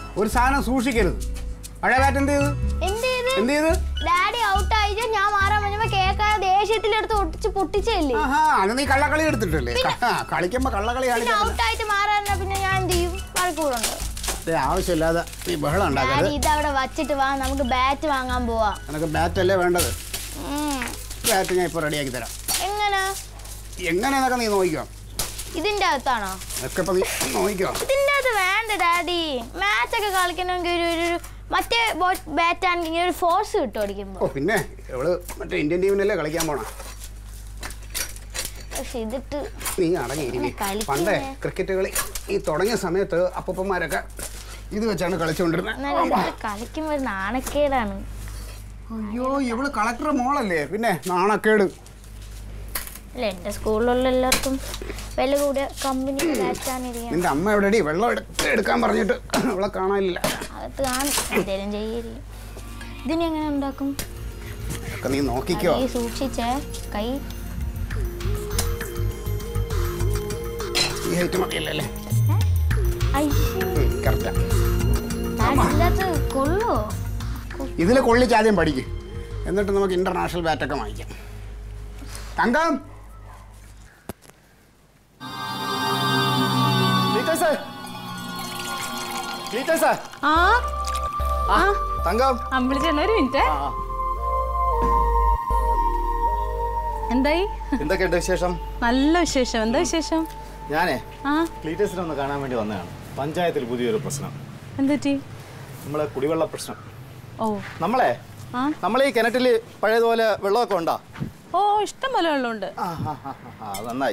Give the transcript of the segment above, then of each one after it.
ഒരു സാധനം സൂക്ഷിക്കരുത് പഴയ ബാറ്റ് എന്ത് ചെയ്ത് എന്ത് ചെയ്ത് എന്ത് ചെയ്ത് ഡാഡി ഔട്ട് ആയിട്ട് ഞാൻ മാറാൻ പറഞ്ഞപ്പോ കേൾക്കാതെ ദേഷ്യത്തിലെടുത്ത് ഒട്ടിച്ച് പൊട്ടിച്ചല്ലേ ആഹാ അത് നീ കള്ളക്കളി എടുത്തിട്ടല്ലേ ക- കളിക്കുമ്പോ കള്ളക്കളി പിന്നെ കാണിക്കാൻ ഔട്ട് ആയിട്ട് മാറാൻ പിന്നെ ഞാൻ എന്ത് ചെയ്യും വഴക്കൂടുണ്ട് ദേ, ആവശ്യമില്ലാതെ നീ ബഹളം ഉണ്ടാക്കരുത് ഡാഡി ഇതവിടെ വച്ചിട്ട് വാ നമുക്ക് ബാറ്റ് വാങ്ങാൻ പോവാ നിനക്ക് ബാറ്റ് അല്ലേ വേണ്ടത് ഉം. ബാറ്റ് ഞാൻ ഇപ്പോൾ റെഡിയാക്കി തരാം എങ്ങനെ എങ്ങനെയെന്നൊക്കെ നീ നോക്കിക്കോ ഇതിന്റെ അകത്താണോ അതൊക്കെ ഇപ്പൊ നീ നോക്കിക്കോ ഇതിന്റെ അകത്ത് വേണ്ട ഡാഡി മാച്ച് ഒക്കെ കളിക്കണമെങ്കിൽ ഒരു ഒരു- ഒരു മറ്റേ ബാറ്റ് ആണെങ്കിൽ ഇങ്ങനെ ഒരു ഫോഴ്സ് കിട്ടും അടിക്കുമ്പോ ഓ പിന്നെ ഇവള് മറ്റേ ഇന്ത്യൻ ടീമിനല്ലേ കളിക്കാൻ പോണ പക്ഷെ ഇതിട്ട് നീ അടങ്ങിയിരിക്കും ഇങ്ങനെ കളിക്കുന്നേ. പണ്ടേ ക്രിക്കറ്റ് കളി ഈ തുടങ്ങിയ സമയത്ത് അപ്പൂപ്പന്മാരൊക്കെ ഇത് വെച്ചാണ് കളിച്ചുകൊണ്ടിരുന്നത് എന്നാലും ഇതിട്ട് കളിക്കുമ്പോ ഒരു നാണക്കേടാണ് അയ്യോ ഇവള് കളക്ടർ മോളല്ലേ പിന്നെ നാണക്കേട് അല്ല എന്റെ സ്കൂളിലുള്ള എല്ലാവർക്കും വില കൂടിയ കമ്പനി ബാറ്റാണ് ഇരിക്കുന്നത് നിന്റെ അമ്മ എവിടെടി വെള്ളം എടുത്ത് എടുക്കാൻ പറഞ്ഞിട്ട് അവളെ കാണാനില്ല അകത്ത് കാണും എന്തേലും ചെയ്യരുത് ഇതിനി എങ്ങനെ ഉണ്ടാക്കും ഒക്കെ നീ നോക്കിക്കോ കൈ സൂക്ഷിച്ചേ കൈ ഈ ഹൈറ്റ് മതിയല്ലേ അല്ലേ അയ്യോ കറക്റ്റാ ഇതിനകത്ത് കൊള്ളോ ഇതിൽ കൊള്ളിച്ച് ആദ്യം പഠിക്കും എന്നിട്ട് നമുക്ക് ഇന്റർനാഷണൽ ബാറ്റൊക്കെ വാങ്ങിക്കാം തങ്കം ക്ലീറ്റേഴ്സ് ക്ലീറ്റേഴ്സ് ആ ആ തങ്കം അമ്പിളിച്ചേട്ടൻ ഒരു മിനിറ്റ് ആ, ആ. എന്തായി എന്തൊക്കെയുണ്ട് വിശേഷം നല്ല വിശേഷം എന്താ വിശേഷം ഞാനേ ആ ക്ലീറ്റേഴ്സിനെ ഒന്ന് കാണാൻ വേണ്ടി വന്നതാണ് പഞ്ചായത്തിൽ പുതിയൊരു പ്രശ്നം എന്തുറ്റി നമ്മളെ കുടിവെള്ള പ്രശ്നം ഓ നമ്മളെ ആ നമ്മളെ ഈ കിണറ്റിൽ പഴയതുപോലെ വെള്ളമൊക്കെ ഉണ്ടോ ഓ ഇഷ്ടം പോലെ വെള്ളമുണ്ട് ആ ആ, ആ, ആ, ആ, അത് നന്നായി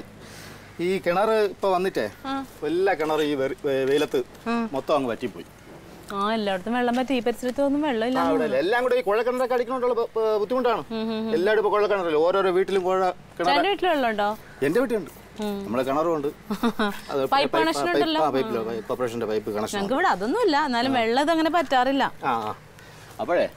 ഈ കിണർ ഇപ്പൊ വന്നിട്ടേ ആ. എല്ലാ കിണർ ഈ വെറി- വെ- വെയിലത്ത് മൊത്തം അങ്ങ് പറ്റിപ്പോയി ആ എല്ലായിടത്തും വെള്ളം പറ്റി ഈ പരിസരത്ത് ഒന്നും വെള്ളമില്ല ആ, അവിടെ അല്ലേ. എല്ലാം കൂടെ ഈ കുഴക്കിണറൊക്കെ അടിക്കണോണ്ടുള്ള ബ- ബ- ബുദ്ധിമുട്ടാണ് എല്ലാവരും ഇപ്പൊ കുഴക്കിണറല്ലേ ഓരോരോ വീട്ടിലും കുഴ കിണർ ചേട്ടൻ്റെ വീട്ടിൽ വെള്ളമുണ്ടോ എന്റെ വീട്ടിലുണ്ട് നമ്മളെ കിണറും ഉണ്ട് അത് പൈപ്പ് കണക്ഷൻ ഉണ്ടല്ലോ. പൈപ്പിലോ കോർപ്പറേഷന്റെ പൈപ്പ് കണക്ഷൻ ഞങ്ങൾക്ക് ഇവിടെ അതൊന്നുമില്ല എന്നാലും വെള്ളം ഇത് അങ്ങനെ പറ്റാറില്ല ആ ആ. അപ്പോഴേ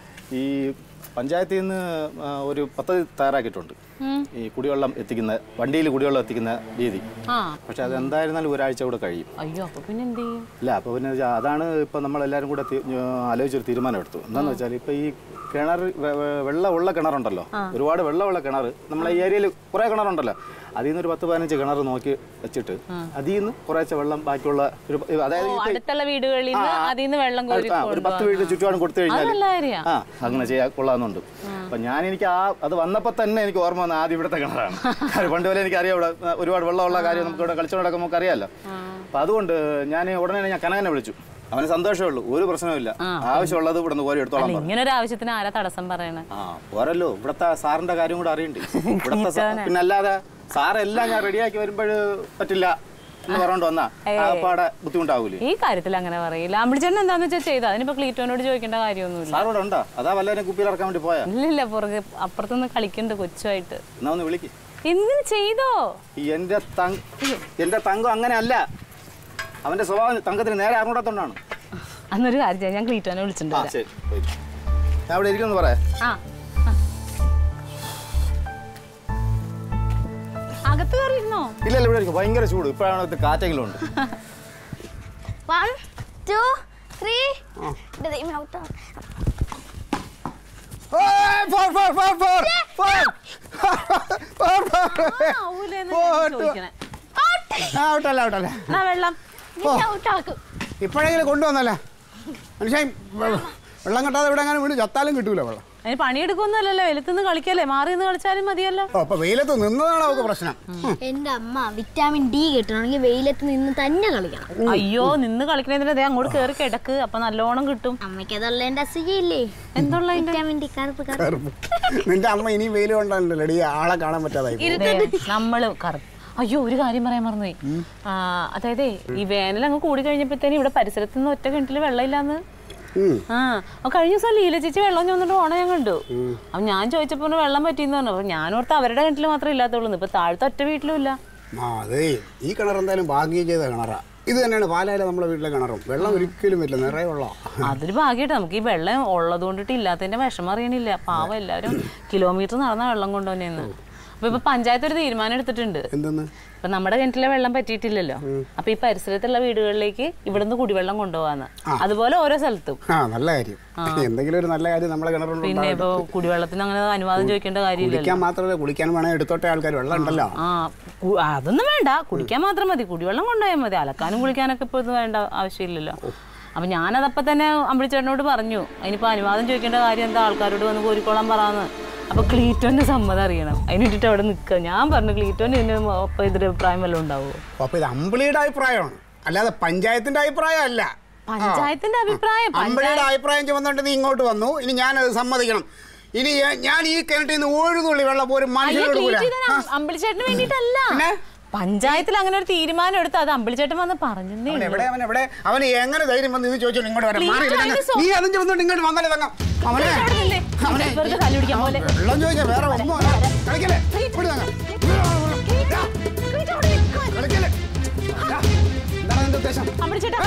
ഈ പഞ്ചായത്തിൽ നിന്ന് ആ, ഒരു പദ്ധതി തയ്യാറാക്കിയിട്ടുണ്ട് ഉം. ഈ കുടിവെള്ളം എത്തിക്കുന്ന വണ്ടിയിൽ കുടിവെള്ളം എത്തിക്കുന്ന രീതി ആ പക്ഷെ അത് എന്തായിരുന്നാലും ഒരാഴ്ച കൂടെ കഴിയും അയ്യോ അപ്പൊ പിന്നെ എന്ത് ചെയ്യും ഇല്ല അപ്പോൾ പിന്നെ വെച്ചാ അതാണ് ഇപ്പം നമ്മളെല്ലാവരും കൂടെ തി- ആ, ആലോചിച്ചൊരു തീരുമാനം എടുത്തു എന്താണെന്ന് വെച്ചാൽ ഇപ്പം ഈ കിണർ വെ- വെ- വെള്ളമുള്ള കിണറുണ്ടല്ലോ ഒരുപാട് വെള്ളമുള്ള കിണർ നമ്മളെ ഈ ഏരിയയിൽ കുറേ കിണറുണ്ടല്ലോ അതിൽ നിന്ന് ഒരു പത്ത് പതിനഞ്ച് കിണർ നോക്കി വെച്ചിട്ട് അതിൽ നിന്ന് കുറേശ്ശെ വെള്ളം ബാക്കിയുള്ള ഒരു അതായത് ഓ, ഇപ്പം അടുത്തുള്ള വീടുകളിൽ നിന്ന് അതിൽ നിന്ന് വെള്ളം കോരി ആ, ഒരു പത്ത് വീട്ടിൽ ചുറ്റുപാടും കൊടുത്തു കഴിഞ്ഞാൽ നല്ല കാര്യാ. ആ അങ്ങനെ ചെയ്യാൻ കൊള്ളാമെന്നുണ്ട് അപ്പൊ ഞാൻ എനിക്ക് ആ അത് വന്നപ്പോ തന്നെ എനിക്ക് ഓർമ്മ വന്ന ആദ്യം ഇവിടുത്തെ കിണറാണ് കാര്യം പണ്ട് പോലെ എനിക്ക് അറിയാം ഇവിടെ ആ, ഒരുപാട് വെള്ളമുള്ള കാര്യം നമുക്ക് ഇവിടെ കളിച്ചോണ്ട് നടക്കുമ്പോൾ നമുക്ക് അറിയാമല്ലോ അപ്പൊ അതുകൊണ്ട് ഞാൻ ഉടനെ ഞാൻ കനകനെ വിളിച്ചു അവന് സന്തോഷമേ ഉള്ളൂ ഒരു പ്രശ്നവുമില്ല ആവശ്യമുള്ളത് ഇവിടെ നിന്ന് കോരി എടുത്തോളാം അല്ല പറഞ്ഞു ഇങ്ങനെ ഒരു ആവശ്യത്തിന് ആരാ തടസ്സം പറയണേ ആ പോരല്ലോ ഇവിടുത്തെ സാറിന്റെ കാര്യം കൂടെ അറിയണ്ടേ ഇവിടുത്തെ സാ- പിന്നെ അല്ലാതെ സാറെല്ലാം ഞാൻ റെഡിയാക്കി വരുമ്പോൾ പറ്റില്ല എന്ന് പറഞ്ഞോണ്ട് വന്നാ പാടെ ബുദ്ധിമുട്ടാവൂലേ ഈ കാര്യത്തിൽ അങ്ങനെ പറയില്ല അമ്പിളിച്ചേട്ടൻ എന്താന്ന് വെച്ചാൽ ചെയ്ത അതിനിപ്പോ ക്ലീറ്റോനോട് ചോദിക്കേണ്ട കാര്യമൊന്നുമില്ല സാറോടെ ഉണ്ടോ അതാ വല്ലവരും കുപ്പിയിൽ ഇറക്കാൻ വേണ്ടി പോയാ ഇല്ലില്ല പുറകെ അപ്പുറത്തുനിന്ന് കളിക്കണ്ട് കൊച്ചുമായിട്ട് എന്നാ ഒന്ന് വിളിക്ക് എന്തിനു ചെയ്തോ ഈ എന്റെ തങ് എന്റെ തങ്കം അങ്ങനെ അല്ല അവന്റെ സ്വഭാവം തങ്കത്തിന് നേരെ അറിഞ്ഞൂടാത്തോണ്ടാണ് അന്നൊരു കാര്യം ചെയ്യാം ഞാൻ ക്ലീറ്റോനെ വിളിച്ചിട്ടുണ്ട് ആ ശരി ശരി. ഞാൻ അവിടെ ഇരിക്കുന്നു പറയാ ആ ആ. അകത്ത് കയറിയിരുന്നോ ഇല്ല ഇല്ല ഇവിടെ ഇരിക്കും ഭയങ്കര ചൂട് ഇപ്പോഴാണ് ഇത് കാറ്റെങ്കിലും ഉണ്ട് വൺ ടു ത്രീ ഔട്ടാണ് ചോദിക്കണേ ഔട്ടല്ല ഔട്ടല്ല എന്നാ വെള്ളം ഔട്ടാക്കും ഇപ്പോഴെങ്കിലും കൊണ്ടുവന്നല്ലേ മനുഷ്യൻ വെ- വെള്ളം കിട്ടാതെ ഇവിടെ അങ്ങനെ വീട് ചത്താലും കിട്ടൂല വെള്ളം അതിന് പണിയെടുക്കൊന്നുമല്ലല്ലോ വെളുത്തുനിന്ന് കളിക്കല്ലേ മാറി നിന്ന് കളിച്ചാലും മതിയല്ലോ ഓ അപ്പൊ വെയിലത്ത് നിന്നതാണ് അവൾക്ക് പ്രശ്നം ഉം. എന്റെ അമ്മ വിറ്റാമിൻ ഡി കിട്ടണമെങ്കിൽ വെയിലത്ത് നിന്ന് തന്നെ കളിക്കണം അയ്യോ നിന്ന് കളിക്കണതിന് ദേ അങ്ങോട്ട് കയറി കിടക്ക് അപ്പൊ നല്ലോണം കിട്ടും അമ്മയ്ക്ക് അതുള്ള എന്റെ അസുഖയില്ലേ എന്തുള്ള വിറ്റാമിൻ ഡി കറുപ്പ് കറുപ്പ് കറുപ്പ്. നിന്റെ അമ്മ ഇനി വെയിൽ കൊണ്ടല്ലോ എടി ആളെ കാണാൻ പറ്റാതായി പോകും. ദേ, നമ്മള് കറ- അയ്യോ ഒരു കാര്യം പറയാൻ മറന്നുപോയി ആ, അതായത് ഈ വേനൽ അങ്ങ് കൂടി കഴിഞ്ഞപ്പോഴത്തേനും ഇവിടെ പരിസരത്ത് നിന്ന് ഒറ്റ കിണറ്റില് വെള്ളമില്ലാന്ന് ഉം. ആ അപ്പൊ കഴിഞ്ഞ ദിവസം ലീല ചേച്ചി വെള്ളം ചോന്നിട്ട് ഓണം ഞാൻ കണ്ടു അപ്പൊ ഞാൻ ചോദിച്ചപ്പോ പറഞ്ഞു, വെള്ളം പറ്റിയെന്ന് പറഞ്ഞു അപ്പൊ ഞാൻ ഓർത്ത് അവരുടെ കിണറ്റിൽ മാത്രമേ ഇല്ലാത്തുള്ളൂ ഇപ്പൊ താഴത്തെ ഒറ്റ വീട്ടിലും ഇല്ല ആ അതെ ഈ കിണർ എന്തായാലും ഭാഗ്യം ചെയ്ത കിണറാ ഇത് തന്നെയാണ് പാലായിലെ നമ്മളെ വീട്ടിലെ കിണറും വെള്ളം ഒരിക്കലും പറ്റില്ല നിറയെ വെള്ളം അതൊരു ഭാഗ്യമായിട്ട് നമുക്ക് ഈ വെള്ളം ഉള്ളത് കൊണ്ടിട്ട് ഇല്ലാത്തതിന്റെ വിഷമം അറിയണില്ല പാവം എല്ലാവരും കിലോമീറ്റർ നടന്ന വെള്ളം കൊണ്ടുവന്നേന്ന് അപ്പൊ ഇപ്പൊ പഞ്ചായത്ത് ഒരു തീരുമാനം എടുത്തിട്ടുണ്ട് എന്തെന്ന് ഇപ്പൊ നമ്മുടെ കിണറ്റിലെ വെള്ളം പറ്റിയിട്ടില്ലല്ലോ അപ്പൊ ഈ പരിസരത്തുള്ള വീടുകളിലേക്ക് ഇവിടുന്ന് കുടിവെള്ളം കൊണ്ടുപോകാന്ന് അതുപോലെ ഓരോ സ്ഥലത്തും ആ നല്ല കാര്യം എന്തെങ്കിലും ഒരു നല്ല കാര്യം നമ്മളെ പിന്നെ കിണറുണ്ട് ഇപ്പൊ കുടിവെള്ളത്തിന് അങ്ങനെ അനുവാദം ചോദിക്കേണ്ട കാര്യമില്ലല്ലോ കുടിക്കാൻ മാത്രമല്ല കുളിക്കാൻ വേണേ എടുത്തോട്ടെ ആൾക്കാർ വെള്ളം ഉണ്ടല്ലോ ആ കു- അതൊന്നും വേണ്ട കുടിക്കാൻ മാത്രം മതി കുടിവെള്ളം കൊണ്ടുപോയാൽ മതി അലക്കാനും കുളിക്കാനൊക്കെ ഇപ്പോൾ ഇത് വേണ്ട ആവശ്യമില്ലല്ലോ അപ്പൊ ഞാനതപ്പം തന്നെ അമ്പിളിച്ചേട്ടനോട് പറഞ്ഞു അതിനിപ്പോ അനുവാദം ചോദിക്കേണ്ട കാര്യം എന്താ ആൾക്കാരോട് വന്ന് കോരിക്കോളാൻ പറയാന്ന് അപ്പൊ ക്ലീറ്റോന്റെ സമ്മതം അറിയണം അതിന് വേണ്ടിട്ട് അവിടെ നിൽക്കുക ഞാൻ പറഞ്ഞു ക്ലീറ്റോന് ഇതിന് ഒപ്പം ഇതിന്റെ അഭിപ്രായം വല്ലതും ഉണ്ടാവുമോ അപ്പൊ ഇത് അമ്പിളിയുടെ അഭിപ്രായമാണ് അല്ലാതെ പഞ്ചായത്തിന്റെ അഭിപ്രായം അല്ല പഞ്ചായത്തിന്റെ അഭിപ്രായം അമ്പിളിയുടെ അഭിപ്രായം ചുമന്നുകൊണ്ട് നീ ഇങ്ങോട്ട് വന്നു ഇനി ഞാനത് സമ്മതിക്കണം ഇനി ഞാൻ- ഞാൻ ഈ കിണറ്റിൽ നിന്ന് ഒരു തുള്ളി വെള്ളം ഒരു മനുഷ്യനോട് പോരാ അമ്പിളിച്ചേട്ടന് വേണ്ടിട്ടല്ല പിന്നെ? പഞ്ചായത്തിൽ അങ്ങനെ ഒരു തീരുമാനം എടുത്ത് അത് അമ്പിളിച്ചേട്ടൻ വന്ന് പറഞ്ഞേ അവൻ എവിടെ അവൻ എവിടെ അവന് എങ്ങനെ ധൈര്യം വന്ന് ഇത് ചോദിച്ചോ ഇങ്ങോട്ട് വരാം മാറി Please, ഇരുന്ന്. അതിന് സ്വ- നീ അതും ചുമന്നുകൊണ്ട് ഇങ്ങോട്ട് വന്നല്ലേ തങ്ങാം അവനെ അവനെ വെറുതെ തല്ലു പിടിക്കാൻ പോലെ വെള്ളം ചോദിച്ചാ വേറെ ഒന്നും അല്ല. കളിക്കല്ലേ ഇവിടെ തങ്ങാം. ദാ, കളിക്കല്ലേ ദാ, എന്താണ് നിന്റെ ഉദ്ദേശം അമ്പിളിച്ചേട്ടാ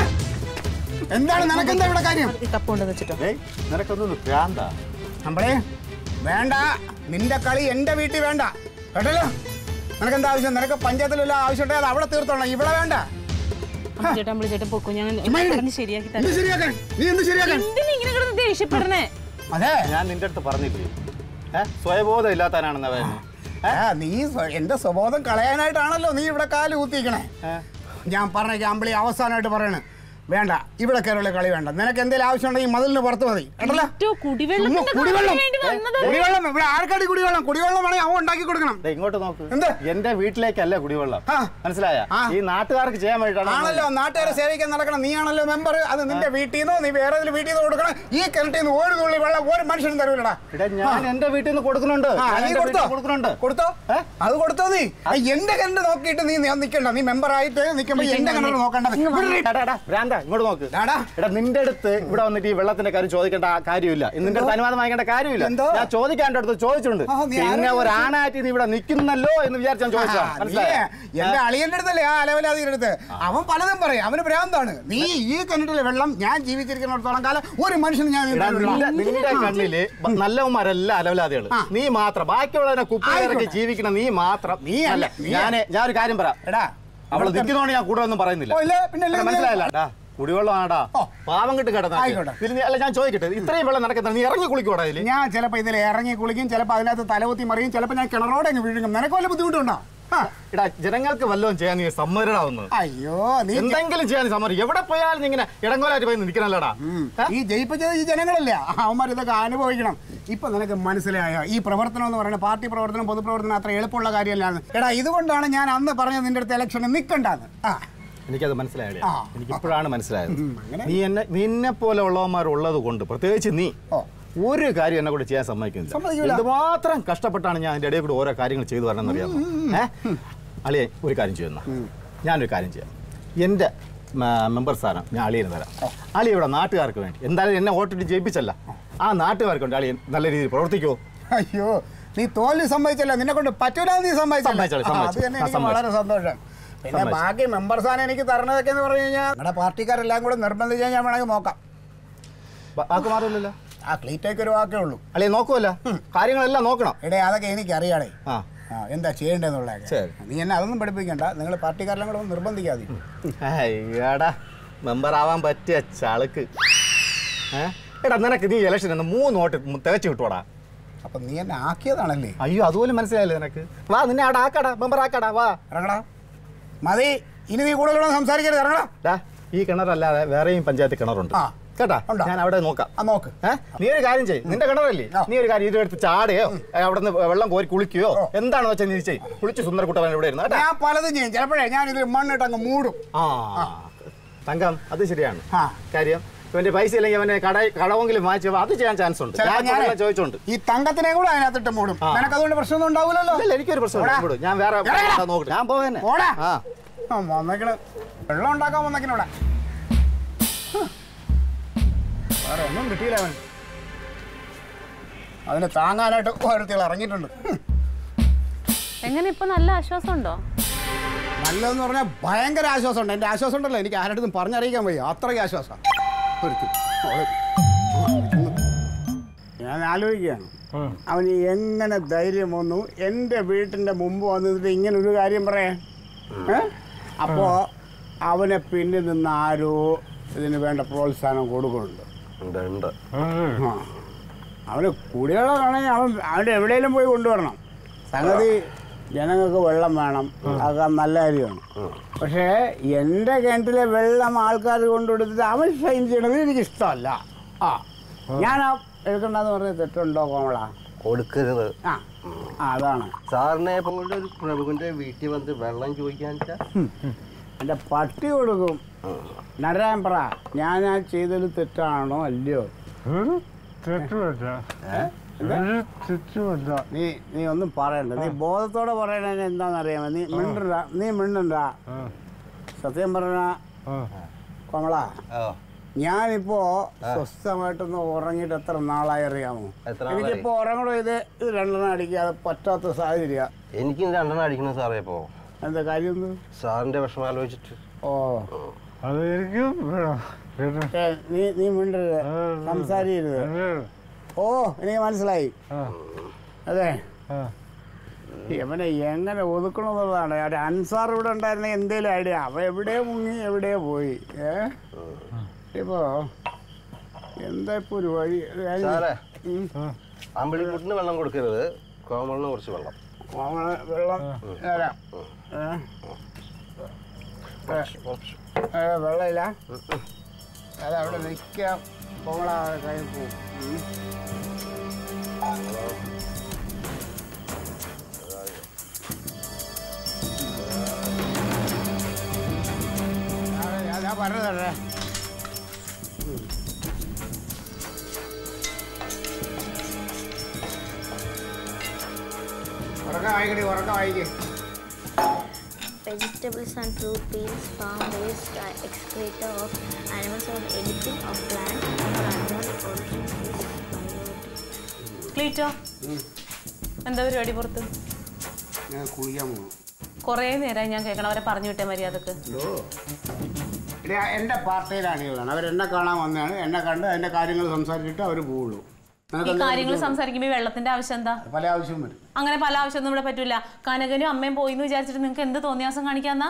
എന്താണ് നിനക്കെന്താ ഇവിടെ കാര്യം കപ്പ് കൊണ്ടുവന്ന് വെച്ചിട്ടോ ഏയ് നിനക്കൊന്നും ഭ്രാന്താ നമ്മളെ വേണ്ട നിന്റെ കളി എന്റെ വീട്ടിൽ വേണ്ട കേട്ടല്ലോ നിനക്കെന്താ ആവശ്യം നിനക്ക് പഞ്ചായത്തിലുള്ള ആവശ്യമുണ്ടെങ്കിൽ അത് അവിടെ തീർത്തോളാം ഇവിടെ വേണ്ട അമ്പിളിച്ചേട്ടൻ അമ്പിളിച്ചേട്ടൻ പൊക്കോ ഞാൻ ചുമ്മാ ഇരി. പറഞ്ഞ് ശരിയാക്കി നീ തരാം ശരിയാക്കാൻ നീ എന്ത് ശരിയാക്കാൻ എന്തിനാ ഇങ്ങനെ കിടന്ന് ദേഷ്യപ്പെടണേ അതെ ഞാൻ നിന്റെ അടുത്ത് പറഞ്ഞില്ലേ ഏഹ് സ്വയബോധം ഇല്ലാത്തവനാണെന്ന് അവൻ ആ, നീ സ്വ- എന്റെ സ്വബോധം കളയാനായിട്ടാണല്ലോ നീ ഇവിടെ കാല് കുത്തിക്കണേ ഞാൻ പറഞ്ഞ അമ്പിളി അവസാനമായിട്ട് പറയണേ വേണ്ട ഇവിടെ കയറുള്ള കളി വേണ്ട നിനക്ക് എന്തെങ്കിലും ആവശ്യമുണ്ടെങ്കിൽ മതിലിന് പുറത്ത് മതി കേട്ടല്ലോ ഏറ്റവും കുടിവെള്ളത്തിന്റെ ചുമ്മാ കുടിവെള്ളം കാര്യത്തിന് വേണ്ടി വന്നത് കുടിവെള്ളം ഇവിടെ ആൾക്കാടി കുടിവെള്ളം കുടിവെള്ളം വേണമെങ്കിൽ അവൻ ഉണ്ടാക്കി കൊടുക്കണം ദേ ഇങ്ങോട്ട് നോക്ക് എന്ത്? എന്റെ വീട്ടിലേക്കല്ല കുടിവെള്ളം ആ. മനസ്സിലായ ആ. ഈ നാട്ടുകാർക്ക് ചെയ്യാൻ വേണ്ടിയിട്ടാണ് ആണല്ലോ നാട്ടുകാരെ സേവിക്കാൻ നടക്കണം നീ ആണല്ലോ മെമ്പർ അത് നിന്റെ വീട്ടിൽ നിന്നോ നീ വേറെ ഏതെങ്കിലും വീട്ടിൽ നിന്ന് കൊടുക്കണം ഈ കിണറ്റിൽ നിന്ന് ഒരു തുള്ളി വെള്ളം ഒരു മനുഷ്യനും തരൂലടാ എടാ ഞാൻ എന്റെ വീട്ടിൽ നിന്ന് കൊടുക്കുന്നുണ്ട് ആ, ഞാൻ നീ എന്റെ കൊടുത്തോ വീട്ടിൽ കൊടുക്കുന്നുണ്ട് കൊടുത്തോ ഏ? അത് കൊടുത്തോ നീ ആ, എന്റെ കിണറ്റ് നോക്കിയിട്ട് നീ നീ നിക്കണ്ട നീ മെമ്പർ ആയിട്ട് നിൽക്കുമ്പോ എന്റെ കിണറ് നോക്കണ്ടത് എടാ, എടാ, ഭ്രാന്താ, ഇങ്ങോട്ട് നോക്ക് ഡാടാ. എടാ നിന്റെ അടുത്ത് ഇവിടെ വന്നിട്ട് ഈ വെള്ളത്തിന്റെ കാര്യം ചോദിക്കേണ്ട ആ കാര്യമില്ല നിന്റെ അടുത്ത് അനുവാദം വാങ്ങിക്കേണ്ട കാര്യമില്ല എന്തോ? ഞാൻ ചോദിക്കാൻ അടുത്ത് ചോദിച്ചിട്ടുണ്ട് ആ, നീ പിന്നെ ആരോട് ഒരാണായിട്ട് നീ ഇവിടെ നിൽക്കുന്നല്ലോ എന്ന് വിചാരിച്ച് ഞാൻ ചോദിച്ചാ ആ, നീ മനസ്സിലായോ എന്റെ അളിയന്റെ അടുത്തല്ലേ ആ അലവലാതിയുടെ അടുത്ത് അവൻ പലതും പറയും അവന് ഭ്രാന്താണ് നീ ഈ കിണറ്റിലെ വെള്ളം ഞാൻ ജീവിച്ചിരിക്കുന്നിടത്തോളം കാലം ഒരു മനുഷ്യന് ഞാൻ എടാ, തരൂല. നിന്റെ നിന്റെ കണ്ണില് ബ- നല്ലവന്മാരെല്ലാം അലവലാദികള് ആ. നീ മാത്രം ബാക്കിയുള്ളവരെ കുപ്പി ഇറക്കി ആയിക്കോട്ടെ. ജീവിക്കണ നീ മാത്രം നീ അല്ല, അല്ല നീ ഞാന് ഞാനൊരു കാര്യം പറയാം എടാ അവള് നിൽക്കുന്നോണ്ട് ഞാൻ കൂടുതലൊന്നും പറയുന്നില്ല ഓ, ഇല്ല, പിന്നെ ഇല്ല, എടാ, മനസ്സിലായില്ല എടാ, കുടിവെള്ളമാടാ ഓ. പാവം കിട്ട് കിടന്ന ആയിക്കോട്ടെ. അല്ല ഞാൻ ചോദിക്കട്ടെ ഇത്രയും വെള്ളം നടക്കുന്ന നീ ഇറങ്ങി കുളിക്കൂടാ ഇതില് ഞാൻ ചിലപ്പോ ഇതിൽ ഇറങ്ങി കുളിക്കും ചിലപ്പോ അതിനകത്ത് തലകുത്തി മറിയും ചിലപ്പോ ഞാൻ കിണറോടെ അങ്ങ് വീഴും നിനക്ക് വല്ല ബുദ്ധിമുട്ടുണ്ടോ ആ. എടാ ജനങ്ങൾക്ക് വല്ലതും ചെയ്യാൻ നീ സമ്മതരാവുന്നത് അയ്യോ നീ എന്തെങ്കിലും ചെയ്യാൻ സമ്മതം എവിടെ പോയാലും നീ ഇങ്ങനെ ഇടങ്കോലായിട്ട് പോയി നിൽക്കണല്ലോടാ ഈ ജയിപ്പിച്ചത് ഈ ജനങ്ങളല്ലേ അവന്മാർ ഇതൊക്കെ അനുഭവിക്കണം ഇപ്പൊ നിനക്ക് മനസ്സിലായോ ഈ പ്രവർത്തനം എന്ന് പറയുന്നത് പാർട്ടി പ്രവർത്തനം പൊതുപ്രവർത്തനം അത്ര എളുപ്പമുള്ള കാര്യമല്ലാന്ന് എടാ ഇതുകൊണ്ടാണ് ഞാൻ അന്ന് പറഞ്ഞത് നിന്റെ അടുത്ത് ഇലക്ഷന് നിൽക്കണ്ടെന്ന് ആ എനിക്കത് മനസ്സിലായില്ലേ ആ. എനിക്ക് ഇപ്പോഴാണ് മനസ്സിലായത് ഉം, അങ്ങനെ. നീ എന്നെ നിന്നെ പോലെ ഉള്ളവന്മാർ ഉള്ളത് കൊണ്ട് പ്രത്യേകിച്ച് നീ ഓ. ഒരു കാര്യം എന്നെ കൂടെ ചെയ്യാൻ സമ്മതിക്കുന്നില്ല സമ്മതിക്കൂല. എന്തുമാത്രം കഷ്ടപ്പെട്ടാണ് ഞാൻ അതിന്റെ ഇടയിൽ കൂടെ ഓരോ കാര്യങ്ങൾ ചെയ്തു വരണം എന്നറിയാമോ ഏഹ് അളിയെ ഒരു കാര്യം ചെയ്യുന്ന ഞാനൊരു കാര്യം ചെയ്യാം എൻ്റെ മെമ്പർ സ്ഥാനം ഞാൻ അളിയന് തരാം അളി ഇവിടെ നാട്ടുകാർക്ക് വേണ്ടി എന്തായാലും എന്നെ വോട്ടിട്ട് ജയിപ്പിച്ചല്ല ആ നാട്ടുകാർക്ക് വേണ്ടി അളിയൻ നല്ല രീതിയിൽ പ്രവർത്തിക്കുമോ അയ്യോ നീ തോൽവി സമ്മതിച്ചല്ലോ നിന്നെ കൊണ്ട് പറ്റൂല നീ സമ്മതിച്ചോളൂ, സമ്മതിച്ചല്ലോ ആ, അത് സമ്മതിച്ചു. തന്നെ ആ, എനിക്ക് സമ്മതിച്ചു. വളരെ സന്തോഷം പിന്നെ സമ്മതിച്ചു. ബാക്കി മെമ്പർ സ്ഥാനം എനിക്ക് തരണതൊക്കെ എന്ന് പറഞ്ഞു കഴിഞ്ഞാൽ നമ്മുടെ പാർട്ടിക്കാരെല്ലാം കൂടെ നിർബന്ധിച്ചാൽ ഞാൻ വേണമെങ്കിൽ നോക്കാം വാക്ക് മാറില്ലല്ലോ ആ ക്ലീറ്റേക്ക് ഒരു വാക്കേ ഉള്ളൂ അളിയെ നോക്കുമല്ല കാര്യങ്ങളെല്ലാം നോക്കണം എടേ അതൊക്കെ എനിക്ക് അറിയാടേ ആ ആ എന്താ ചെയ്യേണ്ടതെന്നുള്ളതൊക്കെ ശരി. നീ എന്നെ അതൊന്നും പഠിപ്പിക്കണ്ട നിങ്ങൾ പാർട്ടിക്കാരെല്ലാം കൂടെ ഒന്ന് നിർബന്ധിക്കാതെ അയ്യടാ മെമ്പർ ആവാൻ പറ്റിയ ചളുക്ക് ഏ? എടാ നിനക്ക് നീ ഇലക്ഷൻ എന്ന് മൂന്ന് വോട്ട് തികച്ചു കിട്ടുവാടാ അപ്പൊ നീ എന്നെ ആക്കിയതാണല്ലേ അയ്യോ അതുപോലും മനസ്സിലായില്ലേ നിനക്ക് വാ നിന്നെ അവിടെ ആക്കാടാ മെമ്പർ ആക്കാടാ വാ ഇറങ്ങടാ മതി ഇനി നീ കൂടുതലൊന്നും സംസാരിക്കരുത് ഇറങ്ങടാ ഡാ ഈ കിണറല്ലാതെ വേറെയും പഞ്ചായത്ത് കിണറുണ്ട് ആ. കേട്ടാ ഉണ്ടോ? ഞാൻ അവിടെ നോക്കാം ആ നോക്ക് ഏ? നീ ഒരു കാര്യം ചെയ്യ് നിന്റെ കിണറല്ലേ ആ. നീ ഒരു കാര്യം ഇതെടുത്ത് ചാടുകയോ അവിടെ നിന്ന് വെള്ളം കോരി കുളിക്കുകയോ എന്താണെന്ന് വെച്ചാൽ നീ ചെയ്യ് കുളിച്ച് സുന്ദരക്കുട്ടവൻ ഇവിടെ ഇരുന്നു കേട്ടാ ഞാൻ പലതും ചെയ്യും ചിലപ്പോഴേ ഞാൻ ഇതിൽ മണ്ണിട്ട് അങ്ങ് മൂടും ആ തങ്കം അത് ശരിയാണ് ആ. കാര്യം ഇവന്റെ പൈസ ഇല്ലെങ്കിൽ അവനെ കട കടവെങ്കിലും വാങ്ങിച്ചു അത് ചെയ്യാൻ ചാൻസ് ഉണ്ട് ചിലപ്പോ ഞാൻ ഞാനേ ഇപ്പൊ ചോദിച്ചോണ്ട് ഈ തങ്കത്തിനെ കൂടെ അതിനകത്തിട്ട് മൂടും ആ. നിനക്ക് അതുകൊണ്ട് പ്രശ്നമൊന്നും ഉണ്ടാവില്ലല്ലോ ഇല്ല എനിക്കൊരു പ്രശ്നമില്ല ഓടാ. വിടൂ. ഞാൻ വേറെ ഇറങ്ങടാ. കട നോക്കട്ടെ ഞാൻ പോവേന്നെ ഓടാ. ആ ആ, വന്നേക്കണ് വെള്ളം ഉണ്ടാക്കാൻ വന്നേക്കണ ഇവിടെ ഹ്. വേറെ ഒന്നും കിട്ടിയില്ല അവൻ അതിനെ താങ്ങാനായിട്ട് ഓരോരുത്തർ ഇറങ്ങിയിട്ടുണ്ട് ഹ്. എങ്ങനെ ഇപ്പൊ നല്ല ആശ്വാസം ഉണ്ടോ നല്ലതെന്ന് പറഞ്ഞാൽ ഭയങ്കര ആശ്വാസമുണ്ട് എൻ്റെ ആശ്വാസം ഉണ്ടല്ലോ എനിക്ക് ആരുടെ പറഞ്ഞറിയിക്കാൻ വയ്യ അത്രയ്ക്ക് ആശ്വാസം ഒരുത്തി അവള്. ഞാൻ ആലോചിക്കുകയാണ് അവന് എങ്ങനെ ധൈര്യം വന്നു എൻ്റെ വീട്ടിൻ്റെ മുമ്പ് വന്നിട്ട് ഇങ്ങനെ ഒരു കാര്യം പറയാൻ ഏ? അപ്പോ അവനെ പിന്നിൽ നിന്ന് ആരോ ഇതിന് വേണ്ട പ്രോത്സാഹനം കൊടുക്കുന്നുണ്ട് ഉണ്ട് ഉണ്ട് ആ. അവന് കുടികളാണെങ്കിൽ അവൻ അവൻ്റെ എവിടെയെങ്കിലും പോയി കൊണ്ടുവരണം സംഗതി ജനങ്ങൾക്ക് വെള്ളം വേണം അതൊക്കെ നല്ല കാര്യമാണ് പക്ഷേ എൻ്റെ കിണറ്റിലെ വെള്ളം ആൾക്കാർ കൊണ്ടുകൊടുത്തിട്ട് അവൻ ഷൈൻ ചെയ്യണത് എനിക്ക് ഇഷ്ടമല്ല ആ ഞാൻ ആ എടുക്കണ്ടെന്ന് പറഞ്ഞത് തെറ്റുണ്ടോ കോമള കൊടുക്കരുത് ആ ആ, അതാണ് സാറിനെ പോലുള്ള ഒരു പ്രഭുവിന്റെ വീട്ടിൽ വന്ന് വെള്ളം ചോദിക്കാൻ വെച്ചാ എൻ്റെ പട്ടി കൊടുക്കും നരാൻ പറ ഞാൻ ആ ചെയ്തത് തെറ്റാണോ അല്ലയോ നീ നീ ഒന്നും പറയണ്ട നീ ബോധത്തോടെ പറയണ എന്താണെന്നറിയാമോ നീ മിണ്ടണ്ട നീ മിണ്ടണ്ട സത്യം പറഞ്ഞ കോമള ഞാനിപ്പോ സ്വസ്ഥമായിട്ടൊന്ന് ഉറങ്ങിയിട്ട് എത്ര നാളായി അറിയാമോ എത്ര നാളായി? എനിക്കിപ്പോ ഉറങ്ങണോ ഇത് ഇത് രണ്ടെണ്ണം അടിക്കാതെ പറ്റാത്ത സാഹചര്യ എനിക്കും രണ്ടെണ്ണം അടിക്കണം സാറേ ഇപ്പോ എന്താ കാര്യം എന്ത്? സാറിന്റെ വിഷമം ആലോചിച്ചിട്ട് ഓ അത് എനിക്കും വേണം കേട്ടോ ഏ, നീ നീ മിണ്ടരുത് സംസാരിക്കരുത് ഓ എനിക്ക് മനസ്സിലായി ആ അതെ ആ ഇവനെ എങ്ങനെ ഒതുക്കണമെന്നുള്ളതാണ് ഒരു അൻസാർ ഇവിടെ ഉണ്ടായിരുന്ന എന്തേലും ഐഡിയ അവ എവിടെയോ മുങ്ങി എവിടെയോ പോയി ഏ ഇപ്പോ എന്താ ഇപ്പൊ ഒരു വഴി ഒരു കാര്യം- സാറേ ഉം. അമ്പിളിക്കുട്ടിന് വെള്ളം കൊടുക്കരുത് കോമളിന് കുറച്ച് വെള്ളം അവന് വെള്ളം തരാം ഏ? ഏ, വെള്ളമില്ല അത് അവിടെ നിൽക്കാം കോളാ കൈ പോവും ഉം. ആ, ഞാൻ- ഞാൻ പറഞ്ഞതല്ലേ ഉറക്കം വായിക്കടി ഉറക്കം വായിക്കേ Vegetables and fruit peels, farm waste, uh, excreta of animals or anything of plant or animal origin is biotic. ക്ലീറ്റോ എന്താ പരിപാടി പുറത്ത് ഞാൻ കുളിക്കാൻ പോകുന്നു കുറേ നേരമായി ഞാൻ കേൾക്കണം അവരെ പറഞ്ഞു വിട്ടേ മര്യാദക്ക് ഹലോ എടാ, എൻ്റെ പാർട്ടിയിലെ അണികളാണ് അവരെന്നെ കാണാൻ വന്നതാണ് എന്നെ കണ്ട് അതിൻ്റെ കാര്യങ്ങൾ സംസാരിച്ചിട്ട് അവർ പോവുള്ളൂ ഈ നിനക്ക് എന്താ കാര്യങ്ങൾ ബുദ്ധിമുട്ട്? സംസാരിക്കുമ്പോൾ ഈ വെള്ളത്തിന്റെ ആവശ്യം എന്താ പല ആവശ്യവും വരും അങ്ങനെ പല ആവശ്യമൊന്നും ഇവിടെ പറ്റൂല കനകനും അമ്മയും പോയി എന്ന് വിചാരിച്ചിട്ട് നിങ്ങൾക്ക് എന്ത് തോന്നിയാസം കാണിക്കാന്നാ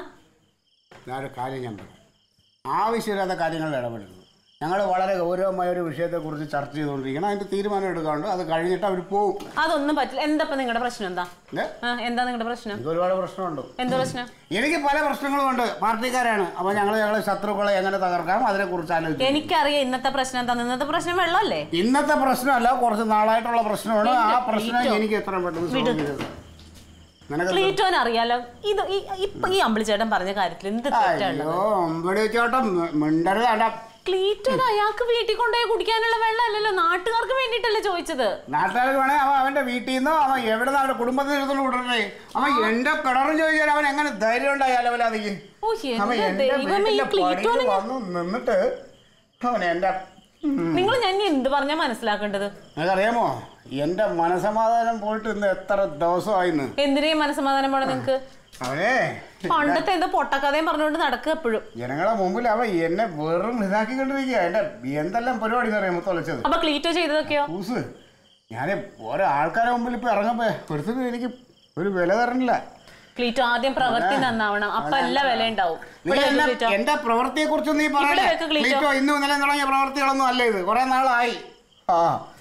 ഞാനൊരു കാര്യം ഞാൻ പറയാം ആവശ്യമില്ലാത്ത കാര്യങ്ങളിൽ ഇടപെടരുത് ഞങ്ങൾ വളരെ ഗൗരവമായ ഒരു വിഷയത്തെക്കുറിച്ച് ചർച്ച ചെയ്തുകൊണ്ടിരിക്കണം അതിൻ്റെ തീരുമാനം എടുക്കാണ്ട് അത് കഴിഞ്ഞിട്ട് അവർ പോകും അതൊന്നും പറ്റില്ല എന്താ ഇപ്പൊ നിങ്ങളുടെ പ്രശ്നം എന്താ ഏ? ആ, എന്താ നിങ്ങളുടെ പ്രശ്നം എനിക്ക് ഒരുപാട് പ്രശ്നമുണ്ട് എന്താ പ്രശ്നം എനിക്ക് പല പ്രശ്നങ്ങളുമുണ്ട് പാർട്ടിക്കാരാണ് അപ്പോൾ ഞങ്ങൾ ഞങ്ങളെ ശത്രുക്കളെ എങ്ങനെ തകർക്കാം അതിനെക്കുറിച്ച് ആലോചിച്ചു എനിക്കറിയാം ഇന്നത്തെ പ്രശ്നം എന്താ ഇന്നത്തെ പ്രശ്നം വെള്ളമല്ലേ ഇന്നത്തെ പ്രശ്നമല്ല കുറച്ച് നാളായിട്ടുള്ള പ്രശ്നമാണ് ആ എന്റെ പ്രശ്നം ക്ലീറ്റോ. എനിക്ക് എത്ര പെട്ടെന്ന് വിട്. solve ചെയ്തത്. നിനക്ക് ക്ലീറ്റോൻ അറിയാലോ ഇത് ഈ- ഇപ്പൊ ഈ അമ്പിളിച്ചേട്ടൻ പറഞ്ഞ കാര്യത്തിൽ എന്ത് തെറ്റാണ് അയ്യോ അമ്പടി ചേട്ടൻ മിണ്ടരുത് അല്ല ക്ലീറ്റോൻ അയാൾക്ക് വീട്ടിൽ കൊണ്ടുപോയി കുടിക്കാനുള്ള വെള്ളമല്ലല്ലോ നാട്ടുകാർക്ക് വേണ്ടിയിട്ടല്ലേ ചോദിച്ചത് നാട്ടുകാർക്ക് വേണേ അവൻ അവന്റെ വീട്ടിൽ നിന്നോ അവൻ എവിടെ നിന്ന് അവന്റെ കുടുംബത്തിൽ ഇരുന്നു വിടണേ അവൻ എന്റെ കിണറും ചോദിച്ചാൽ അവൻ എങ്ങനെ ധൈര്യം ഉണ്ടായാലോ അവലാതിക്ക് ഓ അവൻ എന്റെ എന്റെ ദൈവമേ ഈ വീട്ടിലെ ക്ലീറ്റോനെ പടിയിൽ വന്നു നിന്നിട്ട് അവൻ എന്റെ നിങ്ങൾ ഞാൻ ഇനി എന്ത് പറഞ്ഞാ മനസ്സിലാക്കേണ്ടത് നിനക്കറിയാമോ എന്റെ മനസമാധാനം പോയിട്ട് ഇന്ന് എത്ര ദിവസമായിന്ന് എന്തിനേയും മനസ്സമാധാനം പോണെ നിങ്ങക്ക് അവനെ പണ്ടത്തെ എന്തോ പൊട്ടക്കഥയും പറഞ്ഞുകൊണ്ട് നടക്കുക എപ്പോഴും ജനങ്ങളെ മുമ്പിൽ അവൻ എന്നെ വെറും ഇതാക്കിക്കൊണ്ടിരിക്കുക എന്റെ എന്തെല്ലാം പരിപാടി എന്നറിയാമോ തൊലച്ചത് അപ്പൊ ക്ലീറ്റോ ചെയ്തതൊക്കെയോ കൂസ് ഞാൻ ഓരോ ആൾക്കാരെ മുമ്പിൽ ഇപ്പൊ ഇറങ്ങപ്പോ ഒരുത്തിന് എനിക്ക് ഒരു വില തരണില്ല ക്ലീറ്റോ ആദ്യം പ്രവൃത്തി നന്നാവണം അപ്പൊ എല്ലാ വില ഉണ്ടാവും നീ ഇവിടെ വെക്ക് എന്നെ- ക്ലീറ്റോ. എന്റെ പ്രവൃത്തിയെ കുറിച്ച് നീ പറയണേ ഇവിടെ വെക്ക് ക്ലീറ്റോ. ക്ലീറ്റോ ഇന്നും ഇന്നലെ തുടങ്ങിയ പ്രവൃത്തികളൊന്നും അല്ല ഇത് കുറെ നാളായി ആ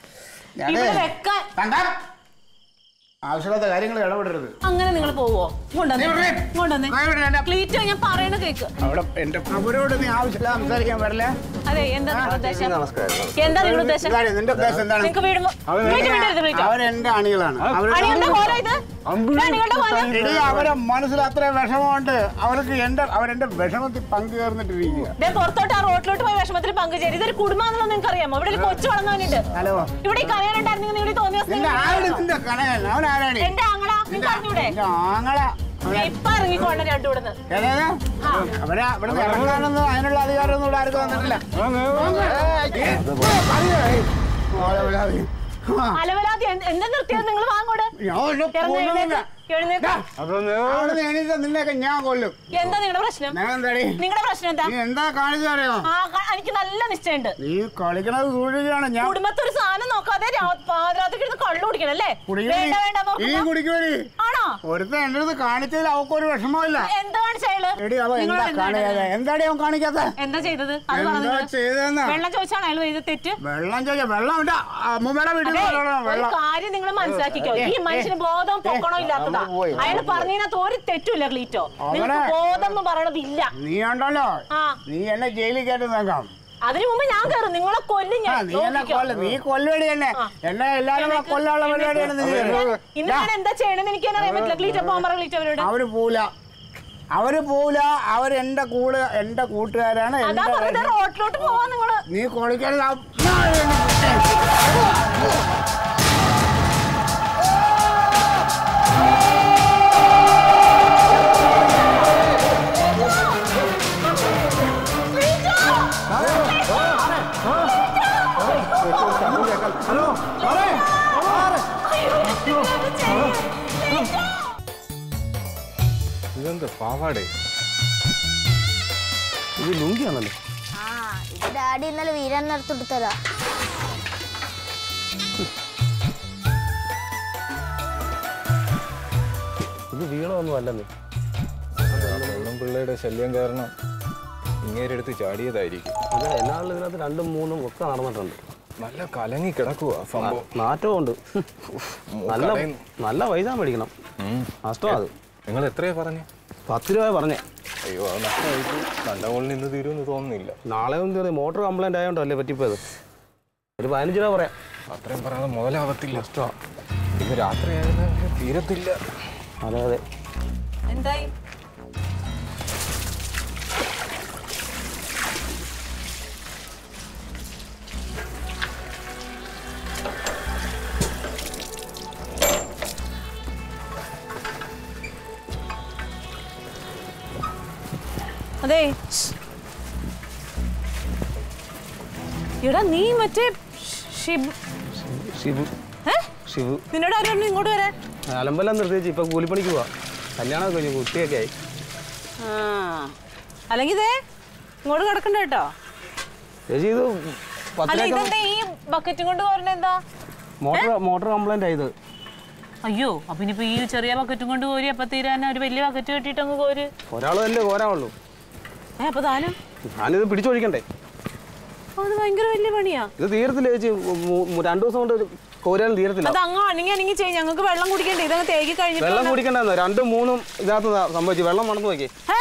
ഞാനേ ഇവിടെ വെക്കാൻ കണ്ട ആവശ്യമില്ലാത്ത കാര്യങ്ങൾ ഇടപെടരുത് അങ്ങനെ നിങ്ങൾ പോവോ കൊണ്ടുവന്നേ നീ ഇവിടെ. കൊണ്ടുവന്നേ നീ ഇവിടെ എന്നെ- ക്ലീറ്റോ ഞാൻ പറയണ കേക്ക് അവിടെ എന്റെ അവരോട് നീ ആവശ്യമില്ല സംസാരിക്കാൻ വരില്ല അതെ എന്താ നിങ്ങളുടെ ഉദ്ദേശം നമസ്കാരം എന്താ നിങ്ങളുടെ ഉദ്ദേശം ഇതാണ് നിന്റെ ഉദ്ദേശം എന്താണ് നിങ്ങൾക്ക് വീട് വീട്ടിൽ വിടരുത് ക്ലീറ്റോ അവരെന്റെ അണികളാണ് അവര് അണികളുടെ കോല ഇത് ഇത് അണികളുടെ കോല എടീ, അവരെ മനസ്സിൽ അത്ര വിഷമമുണ്ട് അവർക്ക് എന്റെ അവരെന്റെ വിഷമത്തിൽ പങ്കുചേർന്നിട്ടിരിക്കുക ദേ പുറത്തോട്ട് ആ റോട്ടിലോട്ട് പോയി വിഷമത്തിൽ പങ്കുചേരും ഇതൊരു കുടുംബമാണെന്ന് നിങ്ങൾക്ക് അറിയാമോ ഇവിടെ ഒരു കൊച്ചു വളർന്നവനുണ്ട് ഹലോ ഇവിടെ ഈ കനകനുണ്ടായിരുന്നെങ്കിൽ നിങ്ങൾ തോന്നിയ നിന്റെ ആരുടെ നിന്റെ കനകൻ അവൻ ആരാണ് എന്റെ ആങ്ങള നിങ്ങൾക്ക് അറിഞ്ഞൂടെ എന്റെ ആങ്ങള അവനെ- ഇപ്പൊ ഇറങ്ങിക്കോണ്ട രണ്ടു ഇവിടുന്ന് ഏതാ? അവരെ ഇവിടെ ഇറങ്ങാനൊന്നും അതിനുള്ള അധികാരമൊന്നും ഇവിടെ ആർക്കും വന്നിട്ടില്ല ഏയ്, പറയൂ, ഏയ്. ഓലെ വിലാതി. ആ, അലവലാതി എന്ത് എന്താ നിർത്തിയത് നിങ്ങൾ വാങ്ങോട് ഞാൻ ഇവിടെ ഇറങ്ങി കൊല്ലുന്നില്ല. എഴുന്നേറ്റ് എഴുന്നേക്ക് അപ്പൊ നീ അവിടുന്ന് എണീറ്റ് നിന്നെയൊക്കെ ഞാൻ കൊല്ലും എന്താ നിങ്ങളുടെ പ്രശ്നം ഞാൻ എന്താടി നിങ്ങളുടെ പ്രശ്നം എന്താ നീ എന്താ കാണിച്ചറിയോ ആ ക- എനിക്ക് നല്ല നിശ്ചയമുണ്ട് നീ കളിക്കണത് സൂക്ഷിക്കുകയാണ് ഞാൻ കുടുംബത്തിൽ ഒരു സാധനം നോക്കാതെ രാ- പാതിരാത്രിക്ക് ഇരുന്ന് കള്ളു കുടിക്കണം അല്ലേ കുടിക്കണി വേണ്ട വേണ്ട നീ നോക്കുമ്പോ- കുടിക്കുവടി ആണോ ഒരുത്ത എന്റെ അടുത്ത് കാണിച്ചതിൽ അവക്കൊരു വിഷമമില്ല എന്താ കാണിച്ചയാള് എടി അവ എന്താ നിങ്ങളോട് എന്താ കാണിക്കാതെ ചെയ്തത്? എന്താടി അവൻ കാണിക്കാത്ത എന്താ ചെയ്തത് അത് എന്താ പറഞ്ഞത് ചെയ്തെന്നാ വെള്ളം ചോദിച്ചാണ് അയാൾ ചെയ്ത തെറ്റ് വെള്ളം ചോദിച്ചാ വെള്ളം ഉണ്ട് അമ്മൂമ്മയുടെ വീട്ടിൽ അതെ, നിന്ന് ഒരു വെള്ളം കാര്യം നിങ്ങൾ മനസ്സിലാക്കിക്കോ ഈ മനുഷ്യന് ബോധം പൊക്കണോ ഇല്ലാത്തതാ അയാൾ പറഞ്ഞതിനകത്ത് ഒരു തെറ്റുമില്ല ക്ലീറ്റോ നിങ്ങൾക്ക് അവനെ- ബോധം എന്ന് പറയണത് ഇല്ല നീ ഉണ്ടല്ലോ ആ നീ എന്നെ ജയിലിൽ കയറ്റി നോക്കാം അതിനു മുമ്പ് ഞാൻ കയറും നിങ്ങളെ കൊല്ലും ആ ഞാൻ നീ എന്നെ നോക്കിക്കോ. കൊല്ല നീ കൊല്ലുവടി എന്നെ എന്നെ എല്ലാരും കൂടെ കൊല്ലാനുള്ള പരിപാടിയാണ് നീ ചെയ്യുന്നത്. ഇന്ന് ഞാൻ എന്താ ചെയ്യണമെന്ന് എനിക്ക് അറിയാൻ പറ്റില്ല ക്ലീറ്റോ പോകാൻ പറ ക്ലീറ്റോ അവരോട് അവര് പോല അവര് പോല അവര് എന്റെ കൂടെ എന്റെ കൂട്ടുകാരാണ് അതാ എന്റെ പറഞ്ഞത് റോട്ടിലോട്ട് പോവാ നിങ്ങള് നീ കൊളിക്കരുത് ഹലോ ഇതെന്താ പാവാടേ ഇത് ലുങ്കിയാണല്ലോ ആ ഇത് ഡാഡി ഇന്നലെ വീരാൻ എടുത്തെടുത്തതാ ഇത് വീണമൊന്നും അല്ലെന്നേ വെള്ളം പിള്ളേരുടെ ശല്യം കാരണം ഇങ്ങേരെടുത്ത് ചാടിയതായിരിക്കും അത് എന്നാളും ഇതിനകത്ത് രണ്ടും മൂന്നും ഒക്കെ നടന്നിട്ടുണ്ട് നല്ല കലങ്ങി കിടക്കുക സംഭവം നാറ്റവും ഉണ്ട് നല്ല നല്ല പൈസ മേടിക്കണം നഷ്ടം അത് നിങ്ങൾ എത്രയാ പറഞ്ഞു പത്ത് രൂപ പറഞ്ഞേ അയ്യോ അത് നഷ്ടമായിട്ട് നല്ല പോലെ നിന്ന് തീരുമെന്ന് തോന്നുന്നില്ല നാളെ ഒന്നും തീർന്നു മോട്ടോർ കംപ്ലൈന്റ് ആയതുകൊണ്ടല്ലേ പറ്റിപ്പോയത് ഒരു പതിനഞ്ച് രൂപ പറയാം അത്രയും പറയാതെ മുതലാവത്തില്ല നഷ്ടമാണ് ഇന്ന് രാത്രി ആയാലും തീരത്തില്ല അതെ അതെ എന്തായി അതെ എടാ നീ മറ്റേ ഷിബ് ഷിബു ഏ? ഷിബു നിന്നോട് ആരും പറഞ്ഞു ഇങ്ങോട്ട് വരാൻ അലമ്പെല്ലാം നിർത്തിച്ച് ഇപ്പൊ കൂലിപ്പണിക്ക് പോവാ കല്യാണം കഴിഞ്ഞു കുട്ടിയൊക്കെ ആയി ആ അല്ലെങ്കിൽ ഇതേ ഇങ്ങോട്ട് കിടക്കണ്ട കേട്ടോ ചേച്ചി ഇത് പത്ത് അല്ല രൂപ ഇതെന്താ ഈ ബക്കറ്റും കൊണ്ട് പോരണ എന്താ മോട്ടോർ മോട്ടോർ കംപ്ലൈന്റ് ആയത് അയ്യോ അപ്പൊ ഇനിയിപ്പോ ഈ ചെറിയ ബക്കറ്റും കൊണ്ട് കോരി അപ്പൊ തീരാൻ ഒരു വലിയ ബക്കറ്റ് കെട്ടിട്ട് അങ്ങ് കോര് ഒരാളും അല്ലേ കോരാവുള്ളൂ ഏ അപ്പൊ താനും ഞാനിത് പിടിച്ചൊഴിക്കണ്ടേ അത് ഭയങ്കര വലിയ പണിയാ ഇത് തീരത്തില്ല ചേച്ചി മു- മു- രണ്ടു ദിവസം കൊണ്ട് കോരാനും തീരത്തില്ല അത് അങ്ങ് അണങ്ങി അണങ്ങി ചെയ്യും ഞങ്ങൾക്ക് വെള്ളം കുടിക്കണ്ടേ ഇതങ്ങ് തേക്കി കഴിഞ്ഞിട്ട് വെള്ളം കുടിക്കണ്ടെന്ന് രണ്ടും മൂന്നും ഇതിനകത്ത് ദാ സംഭവിച്ചു വെള്ളം മണന്ന് നോക്കി ഹേ,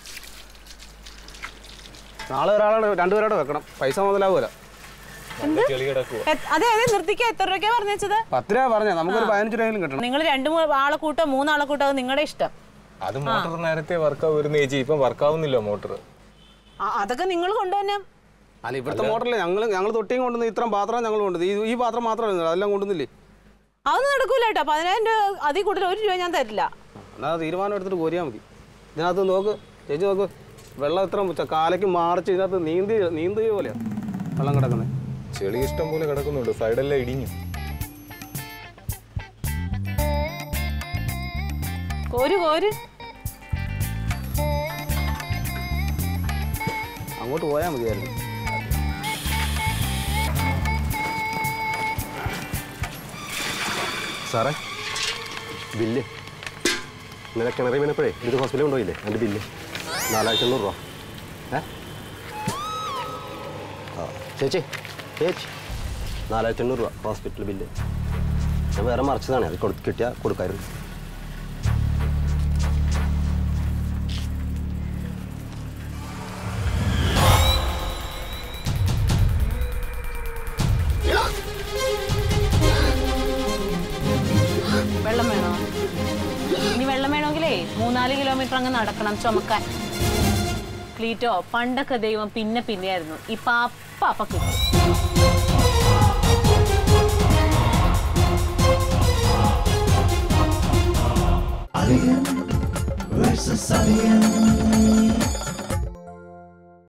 നാളെ ഒരാളോട് രണ്ടുപേരോട് വെക്കണം പൈസ മുതലാവൂല നല്ല ചെളി കിടക്കുക എ- അതെ അതെ നിർത്തിക്ക എത്ര രൂപയ്ക്കാ പറഞ്ഞത് പത്ത് രൂപ പറഞ്ഞ നമുക്കൊരു പതിനഞ്ച് രൂപയെങ്കിലും കിട്ടണം നിങ്ങൾ രണ്ടു മൂ- ആളെ കൂട്ടോ മൂന്നാളെ കൂട്ടോ അത് നിങ്ങളുടെ ഇഷ്ടം അത് മോട്ടോർ നേരത്തെ വർക്കാവുന്ന ചേച്ചി ഇപ്പം വർക്കാവുന്നില്ല മോട്ടോർ ആ, അതൊക്കെ നിങ്ങൾ കൊണ്ടുവന്നെ അല്ല ഇവിടുത്തെ മോട്ടറിൽ ഞങ്ങൾ ഞങ്ങൾ തൊട്ടിയും കൊണ്ടുവന്ന് ഇത്രയും പാത്രം ഞങ്ങൾ കൊണ്ടുവന്നു ഈ ഈ പാത്രം മാത്രമല്ല അതെല്ലാം കൊണ്ടുവന്നില്ലേ അതൊന്നും നടക്കൂല കേട്ടോ പതിനായിരം രൂപ അതിൽ കൂടുതൽ ഒരു രൂപ ഞാൻ തരില്ല എന്നാൽ തീരുമാനം എടുത്തിട്ട് കോരിയാൽ മതി ഇതിനകത്ത് നോക്ക് ചേച്ചി നോക്ക് വെള്ളം ഇത്ര ച- കാലയ്ക്ക് മാർച്ച് ഇതിനകത്ത് നീന്തി നീന്തിയ പോലെയാണ് വെള്ളം കിടക്കുന്നത് ചെളി ഇഷ്ടം പോലെ കിടക്കുന്നുണ്ട് സൈഡെല്ലാം ഇടിഞ്ഞു കോര് കോര് അങ്ങോട്ട് പോയാൽ മതിയായിരുന്നു സാറേ ബില്ല് ഇന്നലെ കിണറി വീണപ്പോഴേ ഇത് ഹോസ്പിറ്റലിൽ കൊണ്ടുപോയില്ലേ അതിൻ്റെ ബില്ല് നാലായിരത്തി എണ്ണൂറ് രൂപ ഏ ആ ചേച്ചി ചേച്ചി നാലായിരത്തി എണ്ണൂറ് രൂപ ഹോസ്പിറ്റൽ ബില്ല് ഞാൻ വേറെ മറിച്ചതാണ് അത് കൊടു കിട്ടിയാൽ കൊടുക്കായിരുന്നു വെള്ളം വേണോ ഇനി വെള്ളം വേണമെങ്കിലേ മൂന്നാല് കിലോമീറ്റർ അങ്ങ് നടക്കണം ചുമക്കാൻ ക്ലീറ്റോ പണ്ടൊക്കെ ദൈവം പിന്നെ പിന്നെയായിരുന്നു ഇപ്പൊ അപ്പ അപ്പ കിട്ടും versus alien.